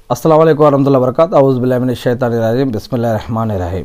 అస్సలం వరహతుల్లా వరకాత్ ఔజుబుల్లామిని షైతాని రహీం బిస్మిల్లా రెహమాన్ రహీం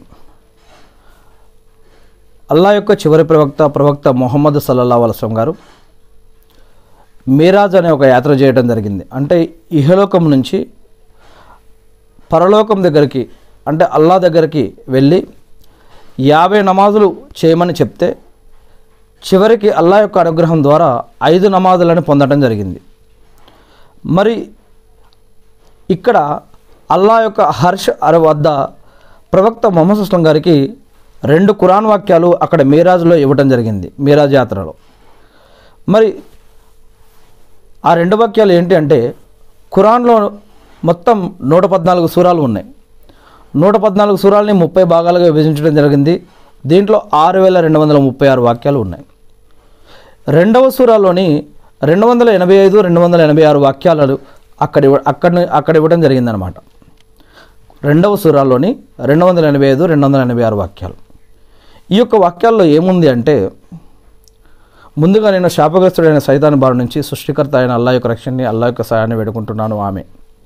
అల్లా యొక్క చివరి ప్రవక్త ప్రవక్త మొహమ్మద్ సల్లల్లా వలసం గారు మీరాజ్ అనే ఒక యాత్ర చేయడం జరిగింది అంటే ఇహలోకం నుంచి పరలోకం దగ్గరికి అంటే అల్లా దగ్గరికి వెళ్ళి యాభై నమాజులు చేయమని చెప్తే చివరికి అల్లా యొక్క అనుగ్రహం ద్వారా ఐదు నమాజులను పొందడం జరిగింది మరి ఇక్కడ అల్లా యొక్క హర్ష్ అర వద్ద ప్రవక్త మొహమ్మద్ అస్లం గారికి రెండు ఖురాన్ వాక్యాలు అక్కడ మీరాజ్లో ఇవ్వడం జరిగింది మీరాజ్ యాత్రలో మరి ఆ రెండు వాక్యాలు ఏంటి అంటే ఖురాన్లో మొత్తం నూట పద్నాలుగు సూరాలు ఉన్నాయి నూట పద్నాలుగు సూరాలని ముప్పై భాగాలుగా విభజించడం జరిగింది దీంట్లో ఆరు వేల రెండు వందల ముప్పై ఆరు వాక్యాలు ఉన్నాయి రెండవ సూరాలోని రెండు వందల ఎనభై ఐదు రెండు వందల ఎనభై ఆరు వాక్యాలు అక్కడ ఇవ్వ- అక్కడ అక్కడ ఇవ్వడం జరిగిందనమాట రెండవ సూరాల్లోని రెండు వందల ఎనభై ఐదు రెండు వందల ఎనభై ఆరు వాక్యాలు ఈ యొక్క వాక్యాల్లో ఏముంది అంటే ముందుగా నేను శాపగ్రస్తుడైన సైతాన్ బారి నుంచి సృష్టికర్త అయిన అల్లా యొక్క రక్షణని అల్లా యొక్క సాయాన్ని వేడుకుంటున్నాను ఆమె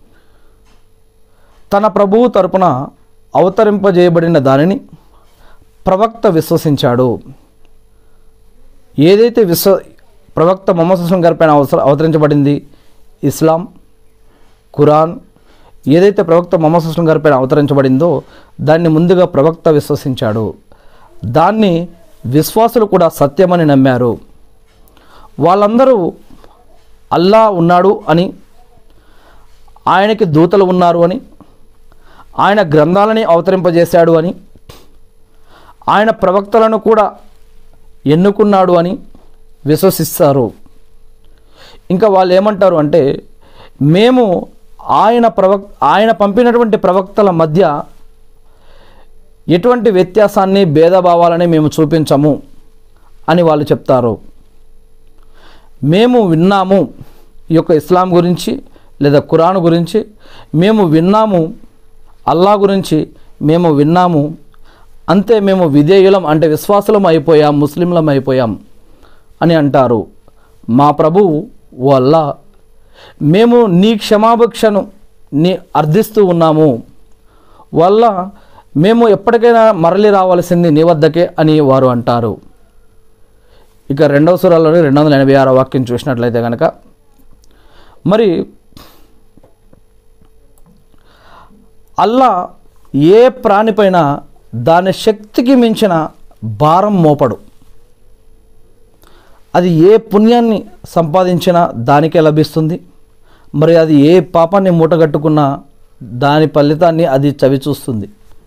తన ప్రభువు తరపున అవతరింపజేయబడిన దానిని ప్రవక్త విశ్వసించాడు ఏదైతే విశ్వ ప్రవక్త మొహమ్మద్ హుస్సేన్ గారి పైన అవసర అవతరించబడింది ఇస్లాం ఖురాన్ ఏదైతే ప్రవక్త మొహమ్మద్ హుస్సేన్ గారి పైన అవతరించబడిందో దాన్ని ముందుగా ప్రవక్త విశ్వసించాడు దాన్ని విశ్వాసులు కూడా సత్యమని నమ్మారు వాళ్ళందరూ అల్లా ఉన్నాడు అని ఆయనకి దూతలు ఉన్నారు అని ఆయన గ్రంథాలని అవతరింపజేశాడు అని ఆయన ప్రవక్తలను కూడా ఎన్నుకున్నాడు అని విశ్వసిస్తారు ఇంకా వాళ్ళు ఏమంటారు అంటే మేము ఆయన ప్రవక్ ఆయన పంపినటువంటి ప్రవక్తల మధ్య ఎటువంటి వ్యత్యాసాన్ని భేదభావాలని మేము చూపించము అని వాళ్ళు చెప్తారు మేము విన్నాము ఈ యొక్క ఇస్లాం గురించి లేదా ఖురాన్ గురించి మేము విన్నాము అల్లా గురించి మేము విన్నాము అంతే మేము విధేయులం అంటే విశ్వాసులం అయిపోయాం ముస్లింలం అయిపోయాం అని అంటారు మా ప్రభువు ఓ అల్లా మేము నీ క్షమాభిక్షను నీ అర్థిస్తూ ఉన్నాము వల్ల మేము ఎప్పటికైనా మరలి రావాల్సింది నీ వద్దకే అని వారు అంటారు ఇక రెండవ సురాల్లోని రెండు వందల ఎనభై ఆరో వాక్యం చూసినట్లయితే కనుక మరి అల్లా ఏ ప్రాణిపైన దాని శక్తికి మించిన భారం మోపడు అది ఏ పుణ్యాన్ని సంపాదించినా దానికే లభిస్తుంది మరి అది ఏ పాపాన్ని మూటగట్టుకున్నా దాని ఫలితాన్ని అది చవి చూస్తుంది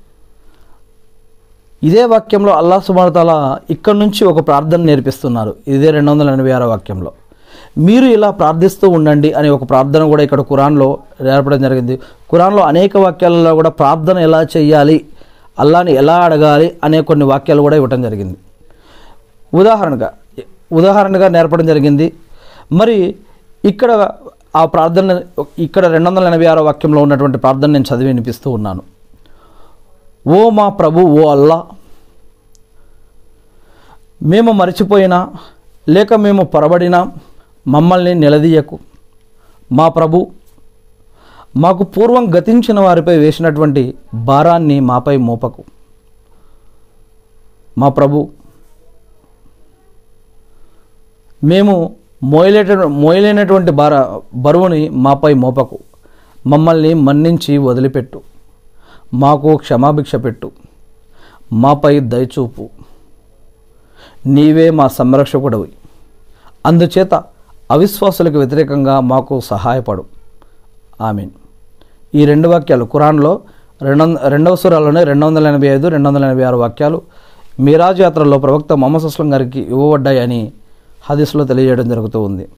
ఇదే వాక్యంలో అల్లా సుబానతాల ఇక్కడ నుంచి ఒక ప్రార్థన నేర్పిస్తున్నారు ఇదే రెండు వందల ఎనభై ఆరో వాక్యంలో మీరు ఇలా ప్రార్థిస్తూ ఉండండి అనే ఒక ప్రార్థన కూడా ఇక్కడ ఖురాన్లో నేర్పడం జరిగింది ఖురాన్లో అనేక వాక్యాలలో కూడా ప్రార్థన ఎలా చేయాలి అల్లాని ఎలా అడగాలి అనే కొన్ని వాక్యాలు కూడా ఇవ్వటం జరిగింది ఉదాహరణగా ఉదాహరణగా నేర్పడం జరిగింది మరి ఇక్కడ ఆ ప్రార్థన ఇక్కడ రెండు వందల ఎనభై ఆరో వాక్యంలో ఉన్నటువంటి ప్రార్థన నేను చదివి వినిపిస్తూ ఉన్నాను ఓ మా ప్రభు ఓ అల్లా మేము మర్చిపోయినా లేక మేము పొరబడినా మమ్మల్ని నిలదీయకు మా ప్రభు మాకు పూర్వం గతించిన వారిపై వేసినటువంటి భారాన్ని మాపై మోపకు మా ప్రభు మేము మోయలేట మోయలేనటువంటి భార బరువుని మాపై మోపకు మమ్మల్ని మన్నించి వదిలిపెట్టు మాకు క్షమాభిక్ష పెట్టు మాపై దయచూపు నీవే మా సంరక్షకుడవి అందుచేత అవిశ్వాసులకు వ్యతిరేకంగా మాకు సహాయపడు ఆమీన్ ఈ రెండు వాక్యాలు ఖురాన్లో రెండు రెండవ సూరాలోనే రెండు వందల ఎనభై ఐదు రెండు వందల ఎనభై ఆరు వాక్యాలు మీరాజ్ యాత్రలో ప్రవక్త మొహమ్మద్ అస్లం గారికి ఇవ్వబడ్డాయని హదీస్లో తెలియజేయడం జరుగుతూ ఉంది